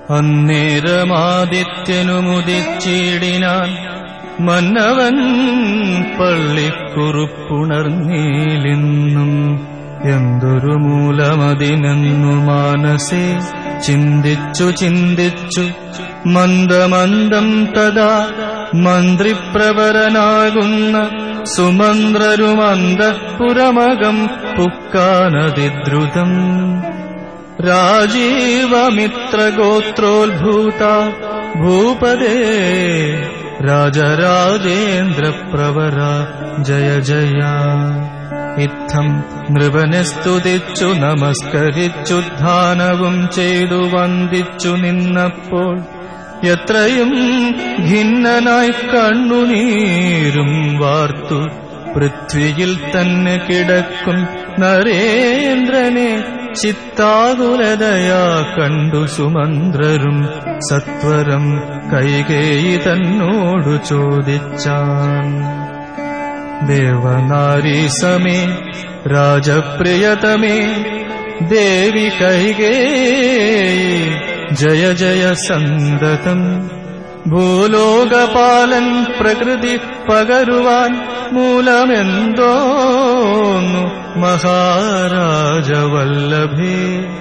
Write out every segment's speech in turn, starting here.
അന്നേരമാദിത്യനുമുദിച്ചിടിനാൻ മന്നവൻ പള്ളിക്കുറുപ്പുണർന്നീലിന്നും എന്തൊരു മൂലമതിനെന്നു മാനസേ ചിന്തിച്ചു ചിന്തിച്ചു മന്ദമന്ദം തഥാ മന്ത്രിപ്രവരനാകുന്ന സുമന്ത്രരുമന്തഃപുരമകം പുക്കാനതിദ്രുതം രാജീവമിത്രഗോത്രോത്ഭൂത ഭൂപദേ രാജരാജേന്ദ്രപ്രവര ജയ ജയ ഇത്തം നൃപനെ സ്തുതിച്ചു നമസ്കരിച്ചുദ്ധാനവും ചെയ്തു വന്ദിച്ചു നിന്നപ്പോൾ എത്രയും ഭിന്നനായി കണ്ണുനീരും വാർത്തു പൃഥ്വിയിൽ തന്നെ കിടക്കും നരേന്ദ്രനെ ചിത്താകുലതയാ കണ്ടു സുമന്ത്രരും സത്വരം കൈകേയി തന്നോടു ചോദിച്ചാൻ ദേവനാരീസമേ രാജപ്രിയതമേ ദേവി കൈകേയി ജയ ജയ സന്തതം ഭൂലോകപാലൻ പ്രകൃതി പകരുവാൻ മൂലമെന്തോന്നു മഹാരാജവല്ലഭേ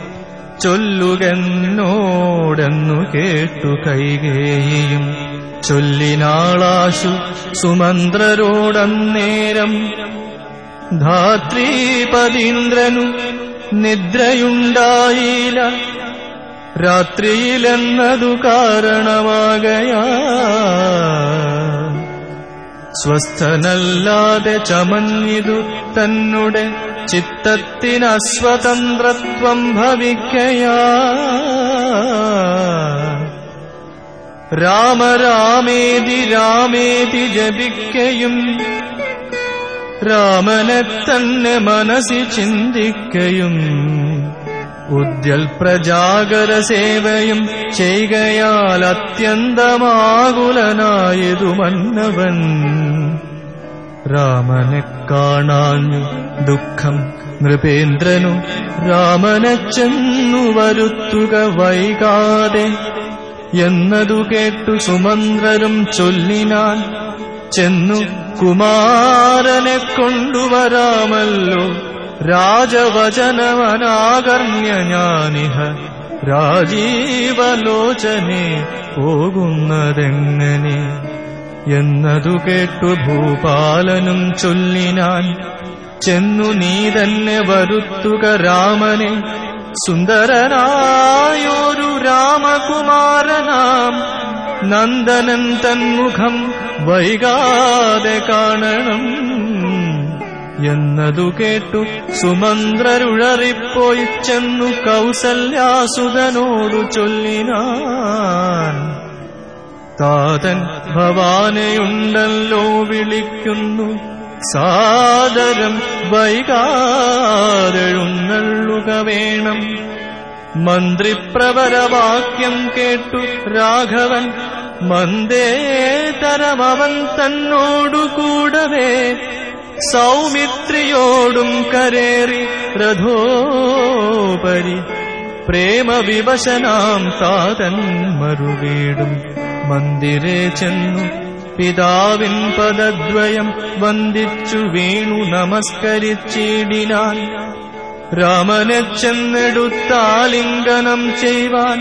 ചൊല്ലുകെന്നോടെന്നു കേട്ടു കൈകേയും ചൊല്ലിനാളാശു സുമന്ത്രരോടന്നേരം ധാത്രീപതീന്ദ്രനു നിദ്രയുണ്ടായില്ല രാത്രിയിലെന്നതു കാരണമാകയാ സ്വസ്ഥനല്ലാതെ ചമഞ്ഞിതു തന്നെ ചിത്തത്തിനസ്വതന്ത്രത്വം ഭവിക്കയാ രാമ രാമേതി രാമേതി ജപിക്കയും രാമനെ തന്നെ മനസ്സി ചിന്തിക്കയും ഉദ്യൽ പ്രജാഗര സേവയും ചെയ്കയാൽ അത്യന്തമാകുലനായതു മന്നവൻ രാമനെ കാണാഞ്ഞു ദുഃഖം നൃപേന്ദ്രനു രാമനെ ചെന്നു വരുത്തുക വൈകാതെ എന്നതു കേട്ടു സുമന്ത്രരും ചൊല്ലിനാൻ ചെന്നു കുമാരനെ കൊണ്ടുവരാമല്ലോ രാജവചനവനാകർണ്യ ഞാനിഹ രാജീവലോചനെ പോകുന്നതെങ്ങനെ എന്നതു കേട്ടു ഭൂപാലനും ചൊല്ലിനാൻ ചെന്നു നീ തന്നെ വരുത്തുക രാമനെ സുന്ദരനായൊരു രാമകുമാരനാം നന്ദനൻ തന്മുഖം വൈകാതെ കാണണം എന്നതു കേട്ടു സുമന്ത്രരുഴറിപ്പോയി ചെന്നു കൗസല്യാസുതനോടു ചൊല്ലിനാൻ താതൻ ഭവാനെയുണ്ടല്ലോ വിളിക്കുന്നു സാദരം വൈകാതെഴുന്നള്ളുക വേണം മന്ത്രിപ്രവരവാക്യം കേട്ടു രാഘവൻ മന്ദേതരമവൻ തന്നോടു കൂടവേ സൗമിത്രിയോടും കരേറി രഥോപരി പ്രേമവിവശനാം താതൻ മറുവീടും മന്ദിരേ ചെന്നു പിതാവിൻ പദദ്വയം വന്ദിച്ചു വീണു നമസ്കരിച്ചിടിനാൻ രാമനെ ചെന്നെടുത്താലിംഗനം ചെയ്വാൻ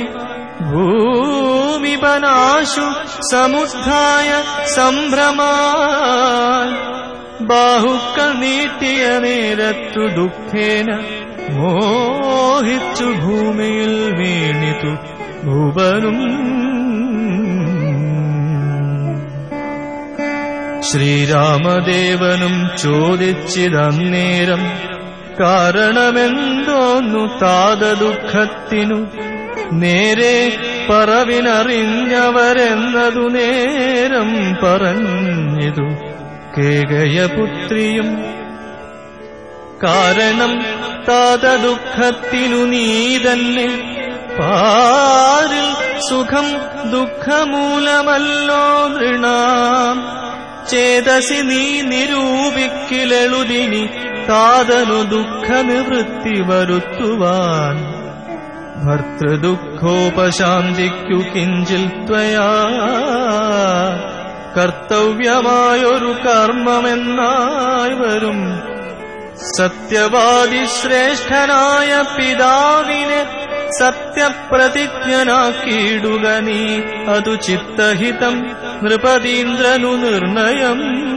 ഭൂമിപനാശു സമുദ്ധായ സംഭ്രമാൻ ബാഹുക്കൾ നീട്ടിയ നേരത്തു ദുഃഖേന മോഹിച്ചു ഭൂമിയിൽ വീണിതു ഭൂപനും ശ്രീരാമദേവനും ചോദിച്ചിതന്നേരം കാരണമെന്തോന്നു താത ദുഃഖത്തിനു നേരെ പറവിനറിഞ്ഞവരെന്നതു നേരം പറഞ്ഞിതു കേകയപുത്രിയും കാരണം താത ദുഃഖത്തിനു നീ തന്നെ പാരിൽ സുഖം ദുഃഖമൂലമല്ലോ നൃണാം ചേതസി നീ നിരൂപിക്കിലെളുതിനി താതനു ദുഃഖനിവൃത്തി വരുത്തുവാൻ ഭർത്തൃദുഃഖോപശാന്തിക്കു കിഞ്ചിൽ ത്വയാ കർത്തവ്യമായൊരു കർമ്മമെന്നായി വരും സത്യവാദി ശ്രേഷ്ഠനായ പിതാവിനെ സത്യപ്രതിജ്ഞനാക്കിയിടുക നീ അതു ചിത്തഹിതം നൃപതീന്ദ്രനു നിർണയം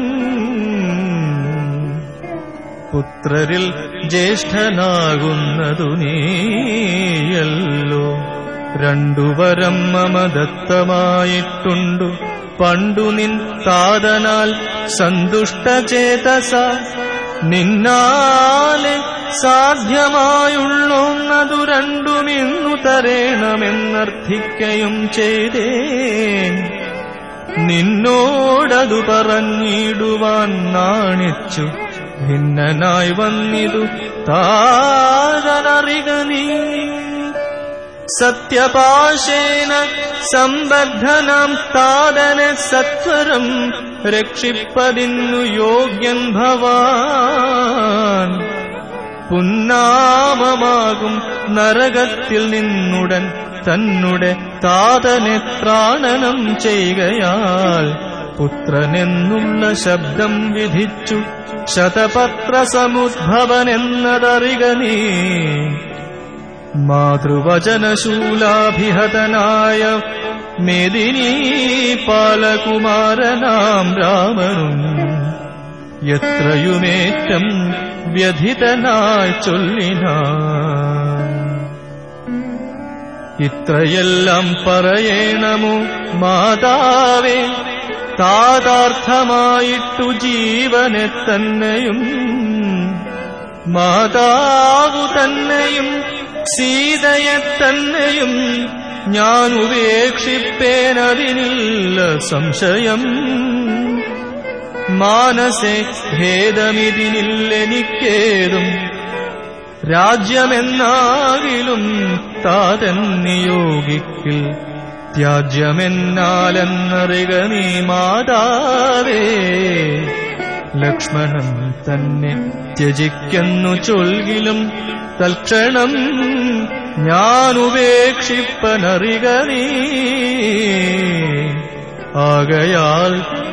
പുത്രരിൽ ജ്യേഷ്ഠനാകുന്നതു നീയല്ലോ രണ്ടുവരം മമദത്തമായിട്ടുണ്ടു പണ്ടു നിൻ താതനാൽ സന്തുഷ്ടചേതസ നിന്നാലെ സാധ്യമായുള്ളൊന്നതു രണ്ടുമിന്നു തരേണമെന്നർത്ഥിക്കയും ചെയ്തേൻ നിന്നോടതു പറഞ്ഞിടുവാൻ നാണിച്ചു ഭിന്നനായി വന്നിതു താരനറിക നീ സത്യപാശേന സമ്പദ്ധനാം താതനെ സത്വരം രക്ഷിപ്പതിന്നു യോഗ്യൻ ഭവാൻ പുന്നാമമാകും നരകത്തിൽ നിന്നുടൻ തന്നെ താതനെ ത്രാണനം ചെയ്യുകയാൽ പുത്രനെന്നുള്ള ശബ്ദം വിധിച്ചു ശതപത്ര സമുദ്ഭവനെന്നതറിക നീ മാതൃവചനശൂലാഭിഹതനായ മേദിനീ പാലകുമാരനാം രാമനും എത്രയുമേറ്റം വ്യഥിതനായി ചൊല്ലിനാൻ ഇത്രയെല്ലാം പറയണമോ മാതാവേ താതാർത്ഥമായിട്ടു ജീവനെ തന്നെയും മാതാവു തന്നെയും സീതയെ തന്നെയും ഞാൻ ഉപേക്ഷിപ്പേനതിനില്ല സംശയം മാനസെ ഭേദമിതിനില്ലെനിക്കേതും രാജ്യമെന്നാകിലും താതൻ നിയോഗിക്കിൽ ത്യാജ്യമെന്നാലെന്നറിക നീ മാതാവേ ലക്ഷ്മണൻ തന്നെ ത്യജിക്കുന്നു ചൊൽകിലും തൽക്ഷണം ഞാൻ ഉപേക്ഷിപ്പനറിക നീ ആകയാൽ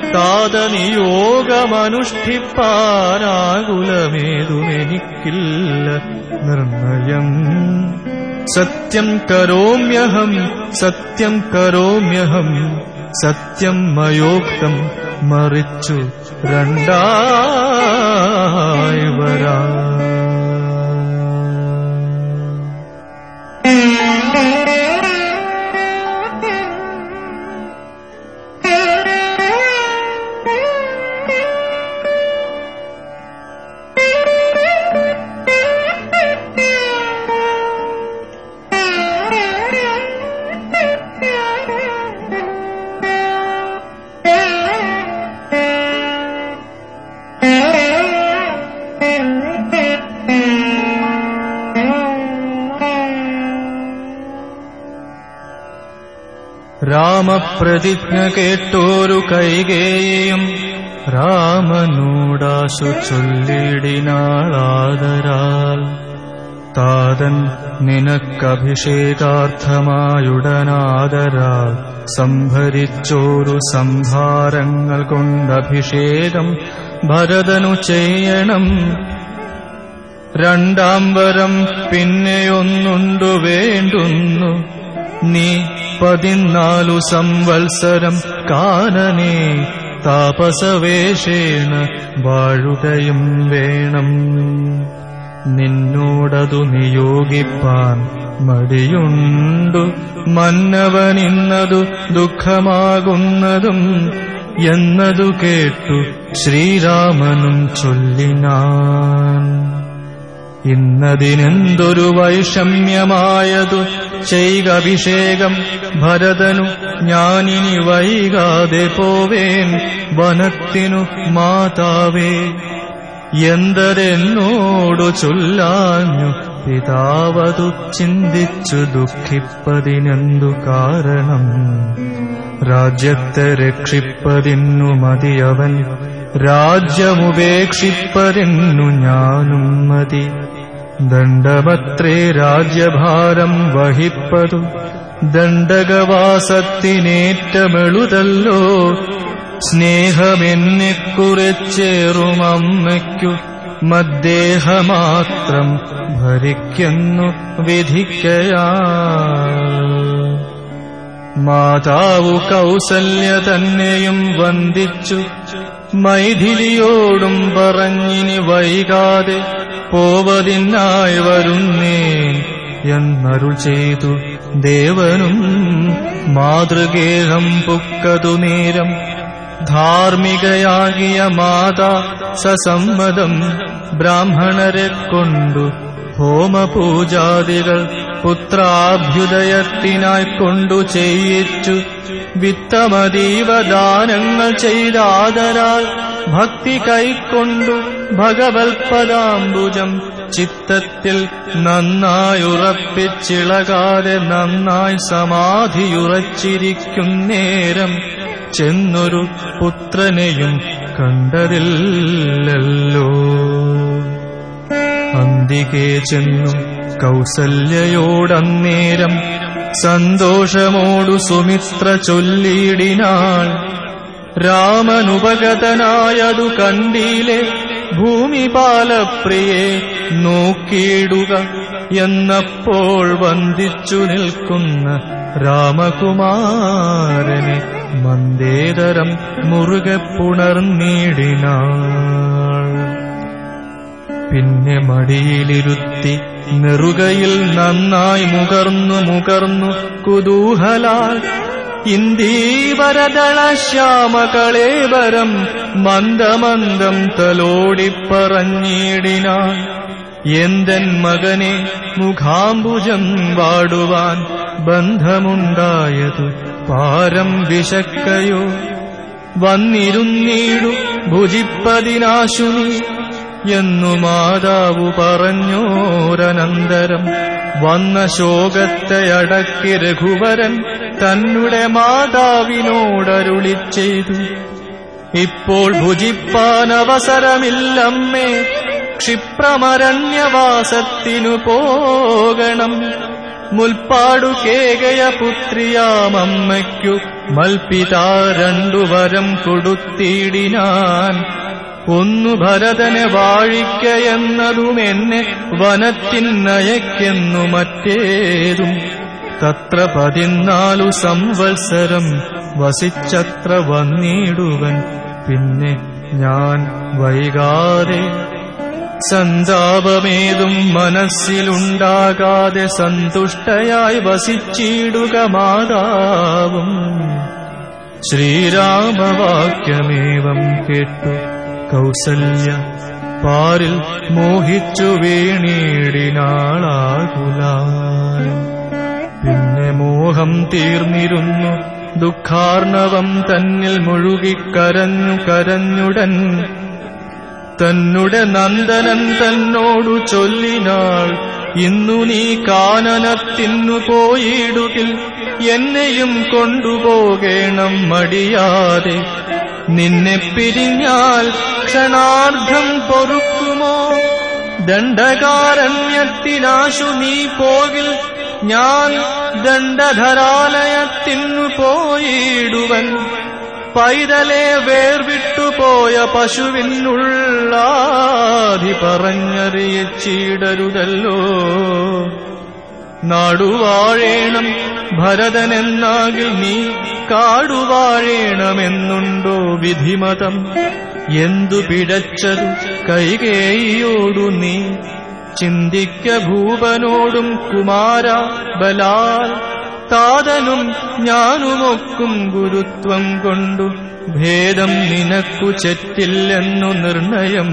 താതനിയോഗമനുഷ്ഠിപ്പാനാകുലമേതുമെനിക്കില്ല നിർണയം സത്യം കരോമ്യഹം സത്യം കരോമ്യഹം സത്യം മയോക്തം മറിച്ചു രണ്ടായി വരാ രാമപ്രതിജ്ഞ കേട്ടോരു കൈകേയും രാമനോടാശു ചൊല്ലിടിനാളാദരാൽ താതൻ നിനക്കഭിഷേകാർത്ഥമായുടനാദരാൽ സംഭരിച്ചോരു സംഭാരങ്ങൾ കൊണ്ടഭിഷേകം ഭരതനു ചെയ്യണം രണ്ടാം വരം പിന്നെയൊന്നുണ്ടു വേണ്ടുന്നു നീ പതിനാലു സംവത്സരം കാനനെ താപസവേഷേണ വാഴുകയും വേണം നിന്നോടതു നിയോഗിപ്പാൻ മടിയുണ്ടു മന്നവനിന്നതു ദുഃഖമാകുന്നതും എന്നതു കേട്ടു ശ്രീരാമനും ചൊല്ലിനാൻ ഇന്നതിനെന്തൊരു വൈഷമ്യമായതു ചെയ്കഭിഷേകം ഭരതനു ഞാനിനി വൈകാതെ പോവേൻ വനത്തിനു മാതാവേ എന്തരെന്നോടു ചൊല്ലാഞ്ഞു പിതാവതു ചിന്തിച്ചു ദുഃഖിപ്പതിനെന്തു കാരണം രാജ്യത്തെ രക്ഷിപ്പതിന്നു മതിയവൻ രാജ്യമുപേക്ഷിപ്പതിന്നു ഞാനും മതി ദണ്ഡമത്രേ രാജ്യഭാരം വഹിപ്പതു ദണ്ഡകവാസത്തിനേറ്റമെളുതല്ലോ സ്നേഹമെന്നെ കുറിച്ചേറും അമ്മയ്ക്കു മദ്ദേഹമാത്രം ഭരിക്കുന്നു വിധിക്കയാ മാതാവു കൗസല്യ തന്നെയും വന്ദിച്ചു മൈഥിലിയോടും പറഞ്ഞിനി വൈകാതെ പോവതിനായി വരുന്നേൻ എന്നരുൾ ചെയ്തു ദേവനും മാതൃഗേഹം പുക്കതു നേരം ധാർമ്മികയാകിയ മാതാ സസമ്മതം ബ്രാഹ്മണരെ കൊണ്ടു ഹോമപൂജാദികൾ പുത്രാഭ്യുദയത്തിനായി കൊണ്ടു ചെയ്യിച്ചു വിത്തമതീവ ദാനങ്ങൾ ചെയ്താദരാൽ ഭക്തി കൈക്കൊണ്ടു ഭഗവത്പദാംബുജം ചിത്തത്തിൽ നന്നായുറപ്പിച്ചിളകാതെ നന്നായി സമാധിയുറച്ചിരിക്കും നേരം ചെന്നൊരു പുത്രനെയും കണ്ടതില്ലല്ലോ അന്തികെ ചെന്നു കൗസല്യയോടന്നേരം സന്തോഷമോടു സുമിത്ര ചൊല്ലിയിടിനാൾ രാമനുപഗതനായതു കണ്ടീലെ ഭൂമിപാലപ്രിയെ നോക്കിയിടുക എന്നപ്പോൾ വന്ദിച്ചു നിൽക്കുന്ന രാമകുമാരനെ മന്ദേതരം മുറുകെ പുണർന്നിടിനാൾ പിന്നെ മടിയിലിരുത്തി നെറുകയിൽ നന്നായി മുകർന്നു മുകർന്നു കുതൂഹലാൽ ഇന്ദീവരദള ശ്യാമകളേവരം മന്ദമന്ദം തലോടിപ്പറഞ്ഞിടിനാൻ എന്തൻ മകനെ മുഖാംബുജം വാടുവാൻ ബന്ധമുണ്ടായതു പാരം വിശക്കയോ വന്നിരുന്നീടു ഭുജിപ്പതിനാശു നീ എന്നു മാതാവു പറഞ്ഞോരനന്തരം വന്ന ശോകത്തെ അടക്കി രഘുവരൻ തന്നെ മാതാവിനോടരുളി ചെയ്തു ഇപ്പോൾ ഭുജിപ്പാൻ അവസരമില്ലമ്മേ ക്ഷിപ്രമരണ്യവാസത്തിനു പോകണം മുൽപ്പാടു കേകയ പുത്രിയാമമ്മയ്ക്കു മൽപിതാ രണ്ടു വരം കൊടുത്തിടിനാൻ ഒന്നു ഭരതനെ വാഴിക്കയെന്നതും എന്നെ വനത്തിനയക്കെന്നു മറ്റേതും തത്ര പതിനാലു സംവത്സരം വസിച്ചത്ര വന്നിടുവൻ പിന്നെ ഞാൻ വൈകാതെ സന്താപമേതും മനസ്സിലുണ്ടാകാതെ സന്തുഷ്ടയായി വസിച്ചിടുക മാതാവും ശ്രീരാമവാക്യമേവം കേട്ടു കൗസല്യ പാരിൽ മോഹിച്ചു വീണീടിനാളാകുലാൽ പിന്നെ മോഹം തീർന്നിരുന്നു ദുഃഖാർണവം തന്നിൽ മുഴുകിക്കരഞ്ഞു കരഞ്ഞുടൻ തന്നെ നന്ദനൻ തന്നോടു ചൊല്ലിനാൾ ഇന്നു നീ കാനനത്തിന്നു പോയിടുകിൽ എന്നെയും കൊണ്ടുപോകേണം മടിയാതെ നിന്നെ പിരിഞ്ഞാൽ ക്ഷണാർദ്ധം പൊറുക്കുമോ ദണ്ഡകാരണ്യത്തിനാശു നീ പോകിൽ ഞാൻ ദണ്ഡധരാലയത്തിനു പോയിടുവൻ പൈതലെ വേർവിട്ടുപോയ പശുവിനുള്ളാധി പറഞ്ഞറിയിച്ചിടരുതല്ലോ നാടുവാഴേണം ഭരതനെന്നാകിൽ നീ കാടുവാഴേണമെന്നുണ്ടോ വിധിമതം എന്തു പിഴച്ചതു കൈകേയോടു നീ ചിന്തിക്ക ഭൂപനോടും കുമാര ബലാൽ താതനും ഞാനുമൊക്കും ഗുരുത്വം കൊണ്ടു ഭേദം നിനക്കു ചെറ്റില്ലെന്നു നിർണയം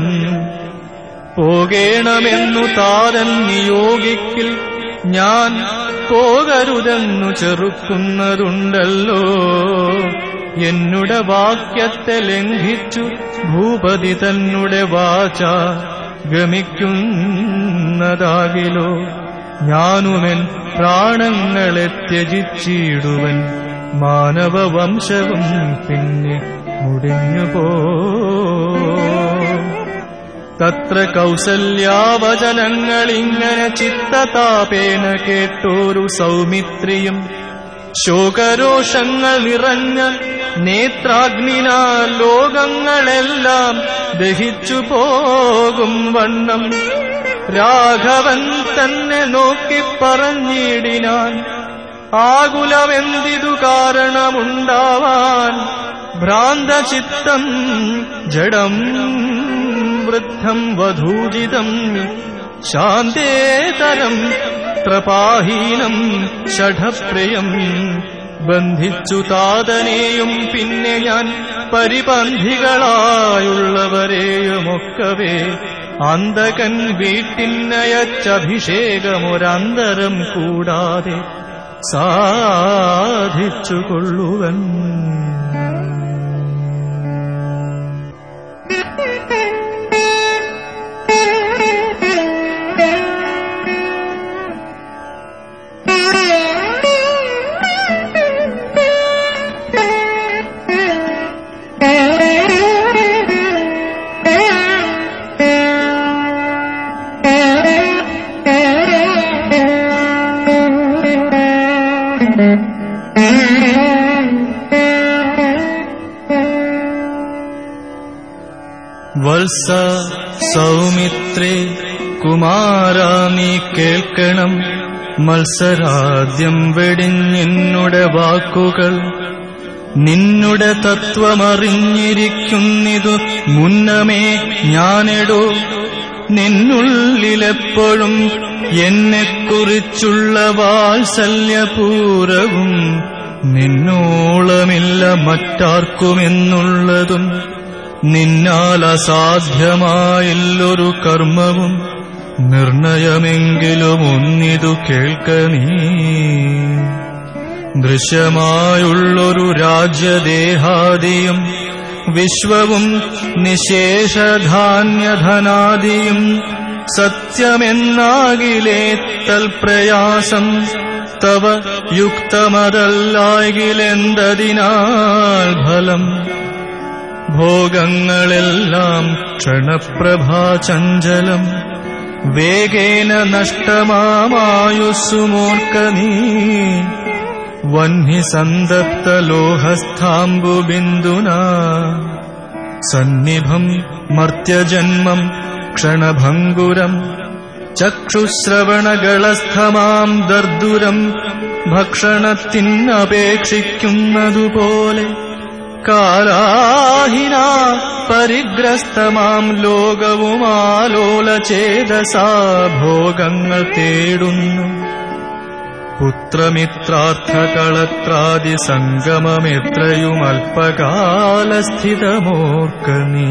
പോകേണമെന്നു താതൻ നിയോഗിക്കിൽ ഞാൻ പോകരുതെന്നു ചെറുക്കുന്നതുണ്ടല്ലോ എന്നുടെ വാക്യത്തെ ലംഘിച്ചു ഭൂപതി തന്നെ വാച ഗമിക്കുന്നതാകിലോ ഞാനുമെൻ പ്രാണങ്ങളെ ത്യജിച്ചിടുവൻ മാനവവംശവും പിന്നെ മുടിഞ്ഞു പോ തത്ര കൗസല്യാവചനങ്ങളിങ്ങനെ ചിത്തതാപേന കേട്ടോരു സൗമിത്രിയും ശോകരോഷങ്ങൾ നിറഞ്ഞ നേത്രാഗ്നിന ലോകങ്ങളെല്ലാം ദഹിച്ചു പോകും വണ്ണം രാഘവൻ തന്നെ നോക്കി പറഞ്ഞിടിനാൻ ആകുലമെന്തിതു കാരണമുണ്ടാവാൻ ഭ്രാന്തചിത്തം ജഡം വൃദ്ധം വധൂജിതം ശാന്തേതരം പ്രപാഹീനം ഷഠപ്രിയം ബന്ധിച്ചു താതനെയും പിന്നെ ഞാൻ പരിപന്ധികളായുള്ളവരെയുമൊക്കവേ അന്തകൻ വീട്ടിനയച്ചഭിഷേകമൊരന്തരം കൂടാതെ സാധിച്ചുകൊള്ളുവൻ വത്സ സൗമിത്രേ കുമാരാ നീ കേൾക്കണം മത്സരാദ്യം വെടിഞ്ഞെന്നുടെ വാക്കുകൾ നിന്നുടെ തത്വമറിഞ്ഞിരിക്കുന്നിതു മുന്നമേ ഞാനെടോ നിന്നുള്ളിലെപ്പോഴും എന്നെക്കുറിച്ചുള്ള വാത്സല്യപൂരവും നിന്നോളമില്ല മറ്റാർക്കുമെന്നുള്ളതും നിന്നാൽ അസാധ്യമായില്ലൊരു കർമ്മവും നിർണയമെങ്കിലും ഒന്നിതു കേൾക്ക നീ ദൃശ്യമായുള്ളൊരു രാജ്യദേഹാദിയും വിശ്വവും നിശേഷധാന്യധനാദിയും സത്യമെന്നാകിലേ തൽപ്രയാസം തവ യുക്തമതല്ലാകിലെന്തതിനാൽ ഫലം ഭോഗങ്ങളെല്ലാം ക്ഷണപ്രഭാചഞ്ചലം വേഗേന നഷ്ടമാമായുസ്സുമോർക്ക നീ വഹ്നി സന്തപ്തലോഹസ്ഥാംബുബിന്ദുന സന്നിഭം മർത്യജന്മം ക്ഷണഭംഗുരം ചക്ഷുശ്രവണകളസ്ഥമാം ദർദുരം ഭക്ഷണത്തിനപേക്ഷിക്കുന്നതുപോലെ കാലാഹിന പരിഗ്രസ്തമാം ലോകവുമാലോലചേതസാ ഭോഗങ്ങൾ തേടുന്നു പുത്രമിത്രാർത്ഥകളത്രാദി സംഗമമെത്രയും അല്പകാലസ്ഥിതമോർക്ക നീ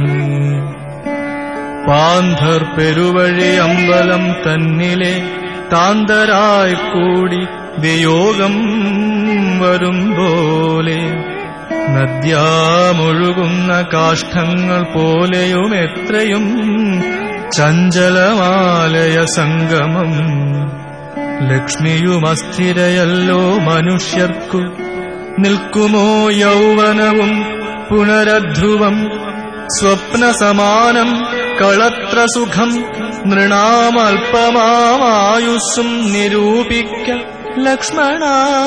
പാന്ധർ പെരുവഴി അമ്പലം തന്നിലെ താന്തരായി കൂടി വിയോഗം വരും പോലെ നദ്യാമൊഴുകുന്ന കാഷ്ഠങ്ങൾ പോലെയും എത്രയും ചഞ്ചലമാലയ സംഗമം ലക്ഷ്മിയും അസ്ഥിരയല്ലോ മനുഷ്യർക്കു നിൽക്കുമോ യൗവനവും പുനരധ്രുവം സ്വപ്നസമാനം കളത്ര സുഖം നൃണാമൽപമായുസ്സും നിരൂപിക്ക ലക്ഷ്മണ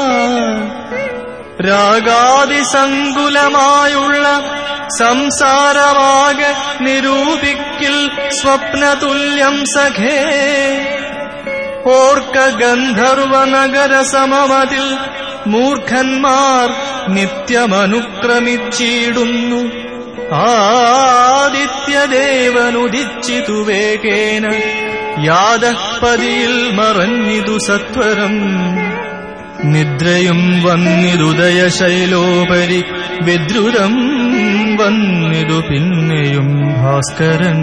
രാഗാതിസങ്കുലമായുള്ള സംസാരമാകെ നിരൂപിക്കിൽ സ്വപ്നതുല്യം സഖേ ഓർക്ക ഗന്ധർവ നഗര സമമതിൽ മൂർഖന്മാർ നിത്യമനുക്രമിച്ചിടുന്നു ആദിത്യദേവനുദിച്ചിതു വേഗേന യാദപ്പതിയിൽ മറഞ്ഞിതു സത്വരം നിദ്രയും വന്നിതുദയശൈലോപരി വിദ്രുതം വന്നിതു പിന്നെയും ഭാസ്കരൻ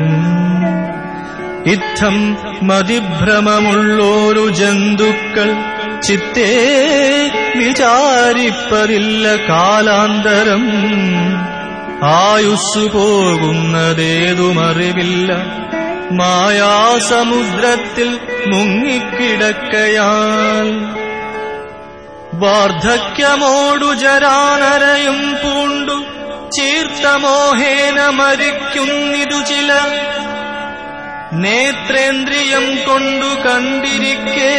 ഇത്തം മതിഭ്രമമുള്ളോരു ജന്തുക്കൾ ചിത്തേ വിചാരിപ്പതില്ല കാലാന്തരം ആയുസ്സു പോകുന്നതേതുമറിവില്ല മായാസമുദ്രത്തിൽ മുങ്ങിക്കിടക്കയാൽ വാർദ്ധക്യമോടു ജരാനരയും പൂണ്ടു ചീർത്തമോഹേന മരിക്കുന്നിതു ചില നേത്രേന്ദ്രിയം കൊണ്ടു കണ്ടിരിക്കേ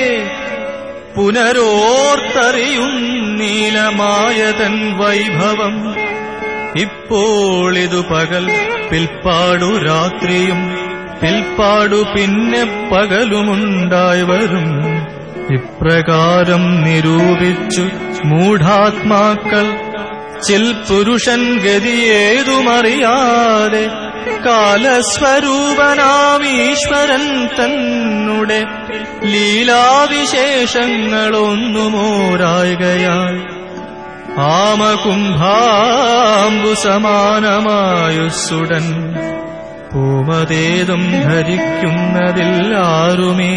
പുനരോർത്തറിയും നീലമായതൻ വൈഭവം ഇപ്പോളിതു പകൽ പിൽപ്പാടു രാത്രിയും പിൽപ്പാടു പിന്നെ പകലുമുണ്ടായി വരും ഇപ്രകാരം നിരൂപിച്ചു മൂഢാത്മാക്കൾ ചിൽ പുരുഷൻ ഗതിയേതുമറിയാതെ കാലസ്വരൂപനാമീശ്വരൻ തന്നെ ലീലാവിശേഷങ്ങളൊന്നുമോരായകയാൽ ആമകുംഭാംബു സമാനമായുസ്സുടൻ പൂമതേതും ധരിക്കുന്നതിൽ ആരുമേ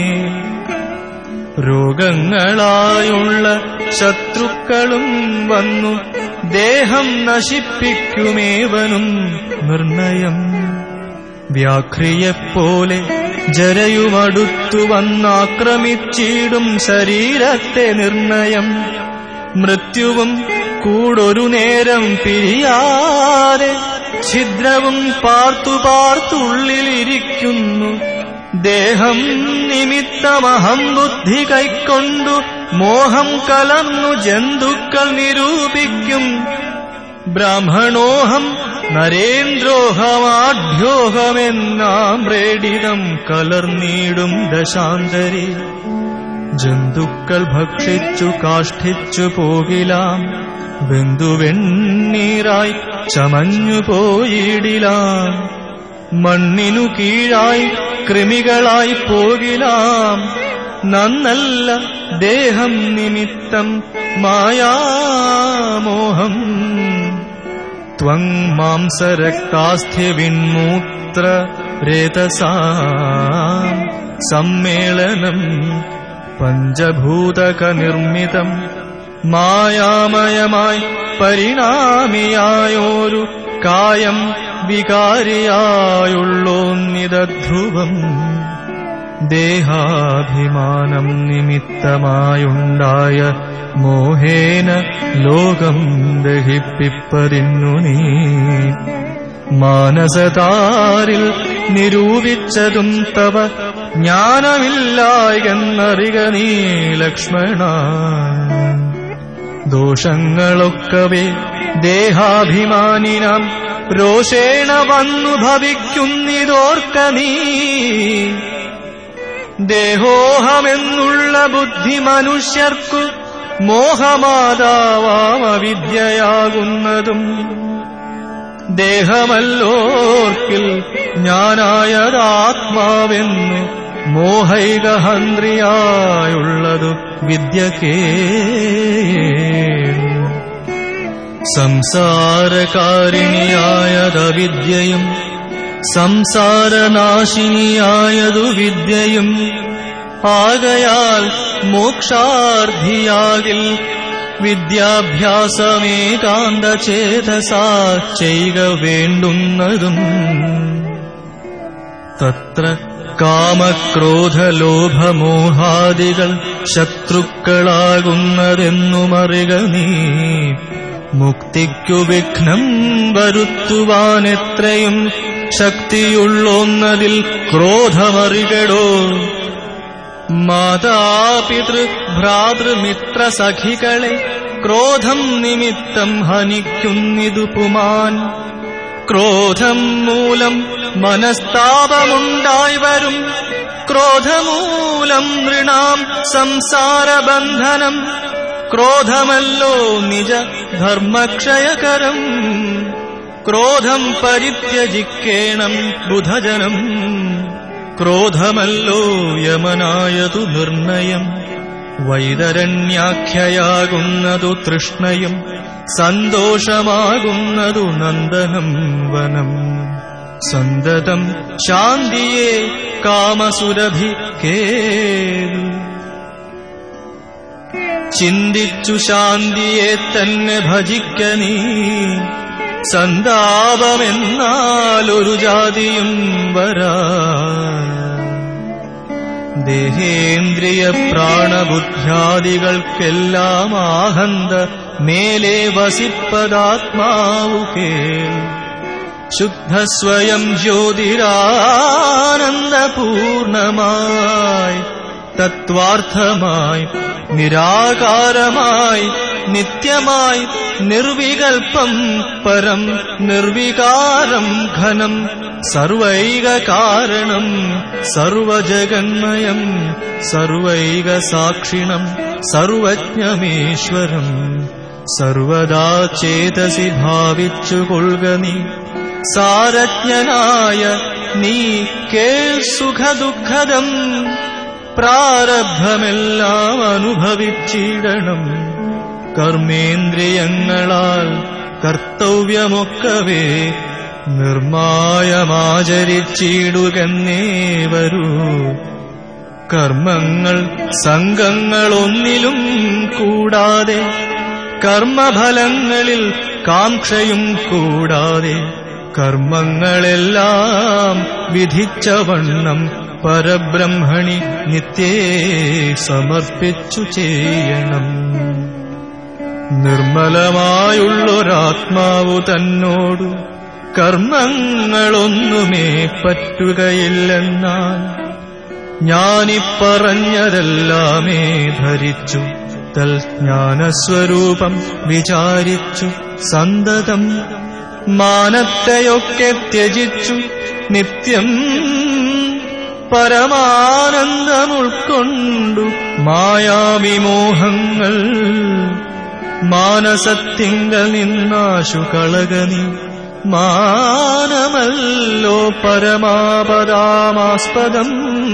രോഗങ്ങളായുള്ള ശത്രുക്കളും വന്നു ദേഹം നശിപ്പിക്കുമേവനും നിർണയം വ്യാഘ്രിയെപ്പോലെ ജരയുമടുത്തു വന്നാക്രമിച്ചിടും ശരീരത്തെ നിർണയം മൃത്യുവും കൂടൊരു നേരം പിരിയാതെ ഛിദ്രവും പാർത്തു പാർത്തുള്ളിലിരിക്കുന്നു ദേഹം നിമിത്തമഹം ബുദ്ധി കൈക്കൊണ്ടു മോഹം കലർന്നു ജന്തുക്കൾ നിരൂപിക്കും ബ്രാഹ്മണോഹം നരേന്ദ്രോഹമാഢ്യോഹമെന്നാം പ്രേടിതം കലർന്നീടും ദശാന്തരി ജന്തുക്കൾ ഭക്ഷിച്ചു കാഷ്ഠിച്ചു പോകിലാം ബന്ധുവെണ്ണീറായി ചമഞ്ഞു പോയിടിലാം മണ്ണിനു കീഴായി കൃമികളായി പോകിലാം നന്നല്ല ദേഹം നിമിത്തം മായാമോഹം ത്വം മാംസരക്താസ്ഥ്യവിന്മൂത്ര രേതസാ സമ്മേളനം പഞ്ചഭൂതക നിർമ്മിതം മായാമയമായി പരിണാമിയായോരു കായം വികാരിയായുള്ളോന്നിതധ്രുവം ദേഹാഭിമാനം നിമിത്തമായുണ്ടായ മോഹേന ലോകം ദഹിപ്പിപ്പതിന്നു നീ മാനസതാരിൽ നിരൂപിച്ചതും തവ ജ്ഞാനമില്ലായെന്നറിക നീ ലക്ഷ്മണ ദോഷങ്ങളൊക്കവേ ദേഹാഭിമാനിനാം രോഷേണ വന്നു ഭവിക്കുന്നിതോർക്ക നീ ദേഹോഹമെന്നുള്ള ബുദ്ധി മനുഷ്യർക്കു മോഹമാതാവാം അവിദ്യയാകുന്നതും ദേഹമല്ലോർക്കിൽ ഞാനായതാത്മാവെന്നു മോഹൈകഹന്ത്രിയായുള്ളതു വിദ്യക്കേ സംസാരകാരിണിയായതവിദ്യയും സംസാരനാശിനിയായതു വിദ്യയും ആകയാൽ മോക്ഷാർത്ഥിയാകിൽ വിദ്യാഭ്യാസമേകാന്തചേതസാ ചെയ്ക വേണ്ടുന്നതും തത്ര കാമക്രോധലോഭമോഹാദികൾ ശത്രുക്കളാകുന്നതെന്നുമറിക നീ മുക്തിക്കു വിഘ്നം വരുത്തുവാനെത്രയും ശക്തിയുള്ളൊന്നതിൽ ക്രോധമറികടോ മാതാപിതൃ ഭ്രാതൃമിത്ര സഖികളെ ക്രോധം നിമിത്തം ഹനിക്കുന്നിതു പുമാൻ ക്രോധം മൂലം മനസ്താപമുണ്ടായി വരും ക്രോധമൂലം നൃണാം സംസാരബന്ധനം ക്രോധമല്ലോ നിജ ധർമ്മക്ഷയകരം ക്രോധം പരിത്യജിക്കേണം ബുധജനം ക്രോധമല്ലോ യമനായതു നിർണയം വൈതരണ്യാഖ്യയാകുന്നതു തൃഷ്ണയും സന്തോഷമാകുന്നതു നന്ദനം വനം സന്തതം ശാന്തിയെ കാമസുരഭി കേൾ ചിന്തിച്ചു ശാന്തിയെ തന്നെ ഭജിക്ക നീ സന്താപമെന്നാലൊരു ജാതിയും വരാ ദേഹേന്ദ്രിയ പ്രാണബുദ്ധ്യാദികൾക്കെല്ലാം ആഹന്ത മേലെ വസിപ്പതാത്മാവു കേൾ ശുദ്ധസ്വയം ജ്യോതിരാനന്ദപൂർണമായി തത്വാർത്ഥമായി നിരാകാരമായി നിത്യമായി നിർവികൽപ്പം പരം നിർവികാരം ഘനം സർവൈക കാരണം സർവജഗന്മയം സർവൈക സാക്ഷിണം സർവജ്ഞമീശ്വരം സർവദാ ചേതസി ഭാവിച്ചുകൊള്ളുക നീ സാരജ്ഞനായ നീ കേൾ സുഖദുഃഖദം പ്രാരബ്ധമെല്ലാം അനുഭവിച്ചിടണം കർമ്മേന്ദ്രിയങ്ങളാൽ കർത്തവ്യമൊക്കവേ നിർമായമാചരിച്ചിടുകന്നേ വരൂ കർമ്മങ്ങൾ സംഘങ്ങളൊന്നിലും കൂടാതെ കർമ്മഫലങ്ങളിൽ കാംക്ഷയും കൂടാതെ കർമ്മങ്ങളെല്ലാം വിധിച്ച വണ്ണം പരബ്രഹ്മണി നിത്യേ സമർപ്പിച്ചു ചെയ്യണം നിർമ്മലമായുള്ളൊരാത്മാവു തന്നോടു കർമ്മങ്ങളൊന്നുമേ പറ്റുകയില്ലെന്നാൽ ഞാനിപ്പറഞ്ഞതെല്ലാമേ ധരിച്ചു തൽ ജ്ഞാനസ്വരൂപം വിചാരിച്ചു സന്തതം മാനത്തെയൊക്കെ ത്യജിച്ചു നിത്യം പരമാനന്ദമുൾക്കൊണ്ടു മായാവിമോഹങ്ങൾ മാനസത്തിങ്കൽ നിന്നാശു കളകനി മാനമല്ലോ പരമാപദാമാസ്പദം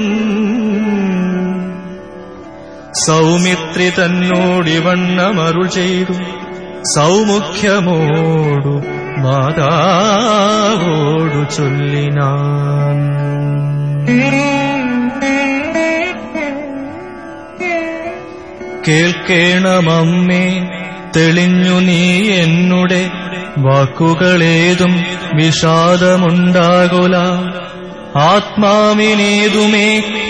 സൗമിത്രി തന്നോടിവണ്ണമരുൾ ചെയ്തു സൗമുഖ്യമോടു മാതാവോടു ചൊല്ലിനാൻ കേൾക്കേണമമ്മേ തെളിഞ്ഞു നീ എന്നുടെ വാക്കുകളേതും വിഷാദമുണ്ടാകുല ആത്മാവിനേതുമേ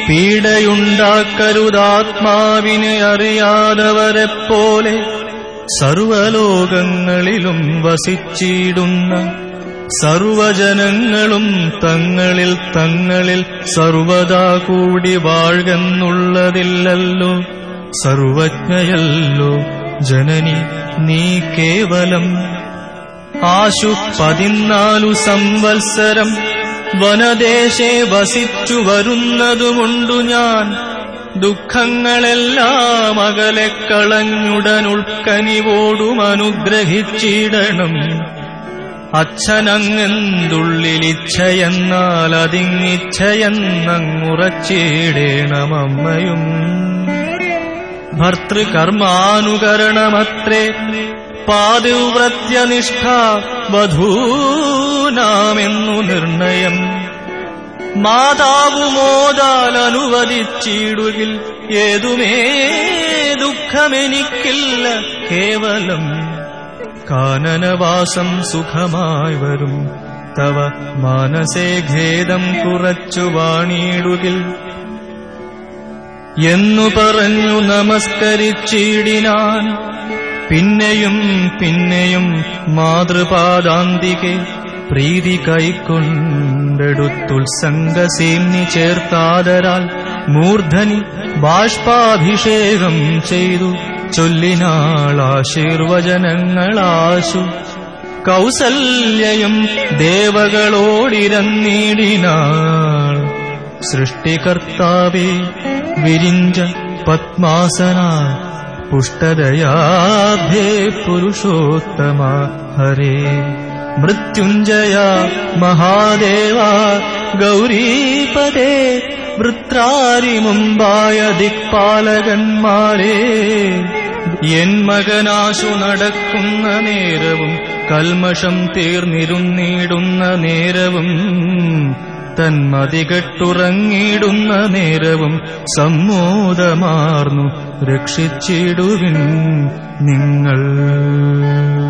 പീഡയുണ്ടാക്കരുതാത്മാവിനെ അറിയാതവരെപ്പോലെ സർവലോകങ്ങളിലും വസിച്ചിടുന്ന സർവജനങ്ങളും തങ്ങളിൽ തങ്ങളിൽ സർവദാ കൂടി വാഴ്കെന്നുള്ളതില്ലല്ലോ സർവജ്ഞയല്ലോ ജനനി നീ കേവലം ആശു പതിനാലു സംവത്സരം വനദേശേ വസിച്ചു വരുന്നതുമുണ്ടു ഞാൻ ദുഃഖങ്ങളെല്ലാം അകലെ കളഞ്ഞുടനുൾക്കനിവോടും അനുഗ്രഹിച്ചിടണം അച്ഛനങ്ങെന്തുള്ളിലിച്ഛയെന്നാൽ അതിങ്ങിച്ഛയെന്നങ്ങുറച്ചിടേണമമ്മയും ഭർത്തൃകർമാനുകരണമത്രേ പാതിവ്രത്യനിഷ്ഠ വധൂനാമെന്നു നിർണയം മാതാവു മോദാൽ അനുവദിച്ചിടുകിൽ ഏതുമേ ദുഃഖമെനിക്കില്ല കേവലം കാനനവാസം സുഖമായി വരും തവ മാനസേ ഖേദം കുറച്ചു വാണിയിടുകിൽ എന്നു പറഞ്ഞു നമസ്കരിച്ചിടിനാൻ പിന്നെയും പിന്നെയും മാതൃപാദാന്തികെ പ്രീതി കൈക്കൊണ്ടെടുത്തുത്സംഗസേന്നി ചേർത്താതരാൽ മൂർധനി ബാഷ്പാഭിഷേകം ചെയ്തു ചൊല്ലിനാളാശീർവചനങ്ങളാശു കൗസല്യയും ദേവകളോടിരന്നീടിനാൾ സൃഷ്ടികർത്താവേ വിരിഞ്ച പത്മാസന പുഷ്ടദയാഭേ പുരുഷോത്തമ ഹരേ മൃത്യുഞ്ജയ മഹാദേവ ഗൗരീപദേ വൃത്രാരി മുമ്പായ ദിക്പാലകന്മാരെ എൻ മകനാശു നടക്കുന്ന നേരവും കൽമഷം തീർന്നിരുന്നിടുന്ന നേരവും തന്മതികെട്ടുറങ്ങിടുന്ന നേരവും സമ്മോദമാർന്നു രക്ഷിച്ചിടുവിൻ നിങ്ങൾ